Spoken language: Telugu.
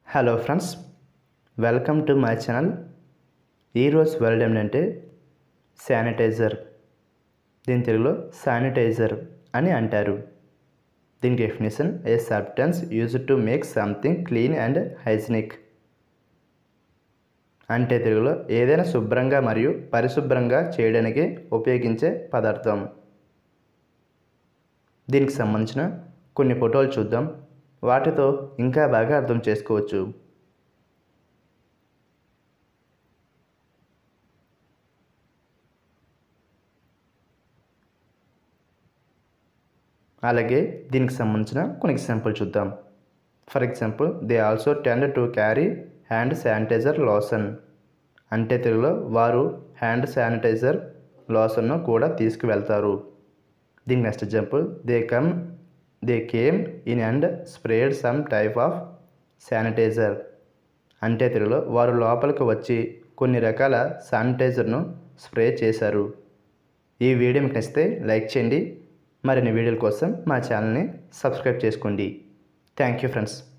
hello friends welcome to my channel ఈరోజు వర్డ్ ఏంటంటే శానిటైజర్ దీని తెలుగులో శానిటైజర్ అని అంటారు దీని definition a substance use to make something clean and hygienic అంటే తెలుగులో ఏదైనా శుభ్రంగా మరియు పరిశుభ్రంగా చేయడానికి ఉపయోగించే పదార్థం దీనికి సంబంధించిన కొన్ని ఫోటోలు చూద్దాం వాటితో ఇంకా బాగా అర్థం చేసుకోవచ్చు అలాగే దీనికి సంబంధించిన కొన్ని ఎగ్జాంపుల్ చూద్దాం for example they also tend to carry hand sanitiser lotion అంటే తెలుగులో వారు హ్యాండ్ శానిటైజర్ లోషన్ను కూడా తీసుకువెళ్తారు దీని next example they come they came in and spread some type of sanitiser అంటే తెలుగులో వారు లోపలికి వచ్చి కొన్ని రకాల శానిటైజర్ను స్ప్రే చేశారు ఈ వీడియో మీకు నచ్చితే లైక్ చేయండి మరిన్ని వీడియోల కోసం మా ఛానల్ని సబ్స్క్రైబ్ చేసుకోండి థ్యాంక్ యూ ఫ్రెండ్స్